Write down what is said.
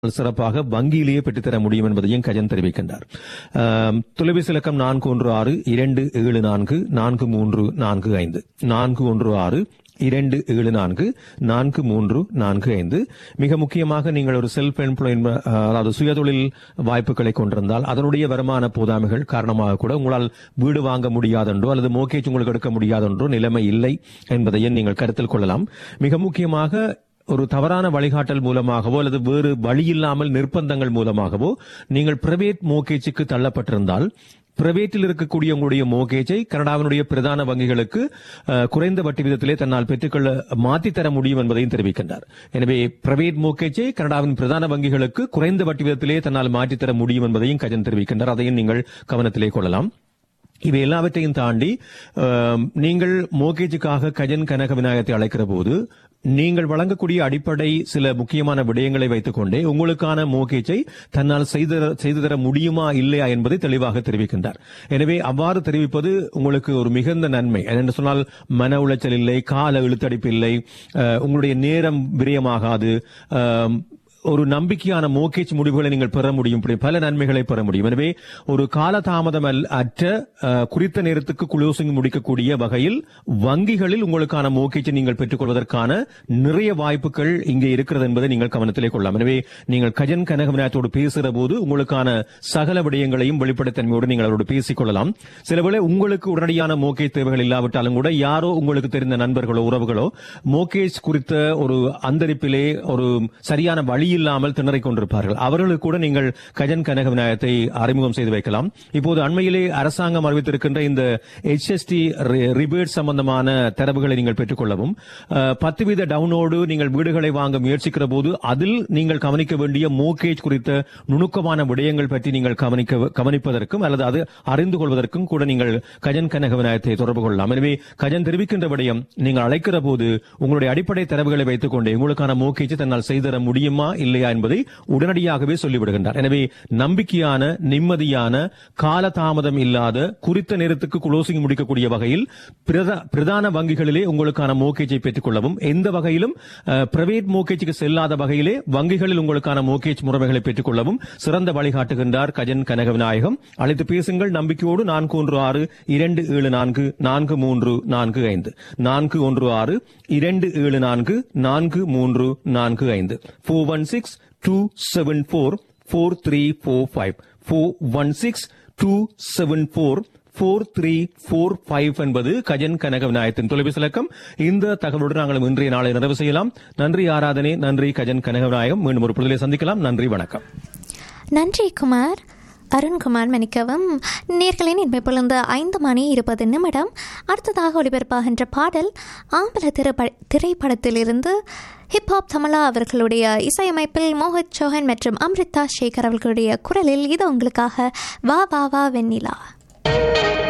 சிறப்பாக வங்கியிலேயே பெற்றுத்தர முடியும் என்பதையும் கஜன் தெரிவிக்கின்றார் ஆம், தொலைபேசி இலக்கம் நான்கு ஒன்று ஆறு இரண்டு ஏழு நான்கு நான்கு மூன்று நான்கு ஐந்து நான்கு ஒன்று ஆறு இரண்டு ஏழு நான்கு நான்கு மூன்று நான்கு ஐந்து மிக முக்கியமாக நீங்கள் ஒரு செல்ஃப் எம்ப்ளாய்மெண்ட் அதாவது சுயதொழில் வாய்ப்புகளை கொண்டிருந்தால் அதனுடைய வருமான போதாமைகள் காரணமாக கூட உங்களால் வீடு வாங்க முடியாதென்றோ அல்லது மோகேஜ் உங்களுக்கு எடுக்க முடியாதென்றோ நிலைமை இல்லை என்பதையும் நீங்கள் கருத்தில் கொள்ளலாம் மிக முக்கியமாக ஒரு தவறான வழிகாட்டல் மூலமாகவோ அல்லது வேறு வழி இல்லாமல் நிர்பந்தங்கள் மூலமாகவோ நீங்கள் பிரைவேட் மோகேஜுக்கு தள்ளப்பட்டிருந்தால் பிரைவேட்டில் இருக்கக்கூடிய உங்களுடைய மோகேஜை கனடாவினுடைய பிரதான வங்கிகளுக்கு அஹ், குறைந்த வட்டி விதத்திலே தன்னால் பெற்றுக்கொள்ள மாற்றித் தர முடியும் என்பதையும் தெரிவிக்கின்றார் எனவே பிரைவேட் மோகேஜை கனடாவின் பிரதான வங்கிகளுக்கு குறைந்த வட்டி விதத்திலே தன்னால் மாற்றித் தர முடியும் என்பதையும் கஜன் தெரிவிக்கின்றார் அதையும் நீங்கள் கவனத்திலே கொள்ளலாம் இவை எல்லாவற்றையும் தாண்டி ஆம், நீங்கள் மோகேஜுக்காக கஜன் கனக விநாயகத்தை அழைக்கிற போது நீங்கள் வழங்கக்கூடிய அடிப்படை சில முக்கியமான விடயங்களை வைத்துக் கொண்டே உங்களுக்கான மோகேஜை தன்னால் செய்து தர- செய்து தர முடியுமா இல்லையா என்பதை தெளிவாக தெரிவிக்கின்றார் எனவே அவ்வாறு தெரிவிப்பது உங்களுக்கு ஒரு மிகுந்த நன்மை என்று சொன்னால் மன உளைச்சல் இல்லை கால இழுத்தடிப்பு இல்லை அஹ், உங்களுடைய நேரம் விரயமாகாது ஆம், ஒரு நம்பிக்கையான மோகேஜ் முடிவுகளை நீங்கள் பெற முடியும் இப்படி பல நன்மைகளை பெற முடியும் எனவே ஒரு காலதாமதம் அல்- அற்ற அஹ், குறித்த நேரத்துக்கு குளோசிங் முடிக்கக்கூடிய வகையில் வங்கிகளில் உங்களுக்கான மோகேஜை நீங்கள் பெற்றுக்கொள்வதற்கான நிறைய வாய்ப்புகள் இங்கே இருக்கிறது என்பதை நீங்கள் கவனத்திலே கொள்ளலாம் எனவே நீங்கள் கஜன் கனகவிநாயகத்தோடு பேசுகிற போது உங்களுக்கான சகல விடயங்களையும் வெளிப்படைத்தன்மையோடு நீங்கள் அவரோடு பேசிக் கொள்ளலாம் சிலவேளை உங்களுக்கு உடனடியான மோகேஜ் தேவைகள் இல்லாவிட்டாலும் கூட யாரோ உங்களுக்கு தெரிந்த நண்பர்களோ உறவுகளோ மோகேஜ் குறித்த ஒரு அந்தரிப்பிலே ஒரு சரியான வழி இல்லாமல் திணறிக் கொண்டிருப்பார்கள் அவர்களுக்கு கூட நீங்கள் கஜன் கனக விநாயகத்தை அறிமுகம் செய்து வைக்கலாம் இப்போது அண்மையிலே அரசாங்கம் அறிவித்திருக்கின்ற இந்த HST ரிபேட் சம்பந்தமான தரவுகளை நீங்கள் பெற்றுக்கொள்ளவும் அஹ், பத்து வீத டவுனோடு நீங்கள் வீடுகளை வாங்க முயற்சிக்கிற போது அதில் நீங்கள் கவனிக்க வேண்டிய மோகேஜ் குறித்த நுணுக்கமான விடயங்கள் பற்றி நீங்கள் கவனிக்க கவனிப்பதற்கும் அல்லது அது அறிந்து கொள்வதற்கும் கூட நீங்கள் கஜன் கனக விநாயகத்தை தொடர்பு கொள்ளலாம் எனவே கஜன் தெரிவிக்கின்ற விடயம் நீங்கள் அழைக்கிற போது உங்களுடைய அடிப்படை தரவுகளை வைத்துக் கொண்டே உங்களுக்கான மோகேஜை தன்னால் செய்தர முடியுமா இல்லையா என்பதை உடனடியாகவே சொல்லிவிடுகின்றார் எனவே நம்பிக்கையான நிம்மதியான காலதாமதம் இல்லாத குறித்த நேரத்துக்கு குளோசிங் முடிக்கக்கூடிய வகையில் பிரதா- பிரதான வங்கிகளிலே உங்களுக்கான மோகேஜை பெற்றுக் கொள்ளவும் எந்த வகையிலும் பிரைவேட் மோகேஜுக்கு செல்லாத வகையிலே வங்கிகளில் உங்களுக்கான மோகேஜ் முறைமைகளை பெற்றுக் கொள்ளவும் சிறந்த வழிகாட்டுகின்றார் கஜன் கனக விநாயகம் அழைத்து பேசுங்கள் நம்பிக்கையோடு நான்கு ஒன்று ஆறு இரண்டு ஏழு நான்கு நான்கு மூன்று நான்கு ஐந்து நான்கு ஒன்று ஆறு இரண்டு ஏழு நான்கு நான்கு மூன்று நான்கு ஐந்து four one six two seven four four three four five four one six two seven four four three four five என்பது கஜன் கனக விநாயகத்தின் தொலைபேசி இலக்கம் இந்த தகவலுடன் நாங்கள் இன்றைய நாளை நிறைவு செய்யலாம் நன்றி ஆராதனை நன்றி கஜன் கனக விநாயகம் மீண்டும் ஒரு பொழுதிலே சந்திக்கலாம் நன்றி வணக்கம் நன்றி குமார் அருண்குமார் மன்னிக்கவும் நேர்களின் இன்மை பொழுது ஐந்து மணி இருபது நிமிடம் அடுத்ததாக ஒளிபரப்பாகின்ற பாடல் ஆம்பல திரைப்ப திரைப்படத்திலிருந்து ஹிப்ஹாப் தமிழா அவர்களுடைய இசையமைப்பில் மோஹித் சௌஹான் மற்றும் அம்ரிதா சேகர் அவர்களுடைய குரலில் இது உங்களுக்காக வா வா வா வெண்ணிலா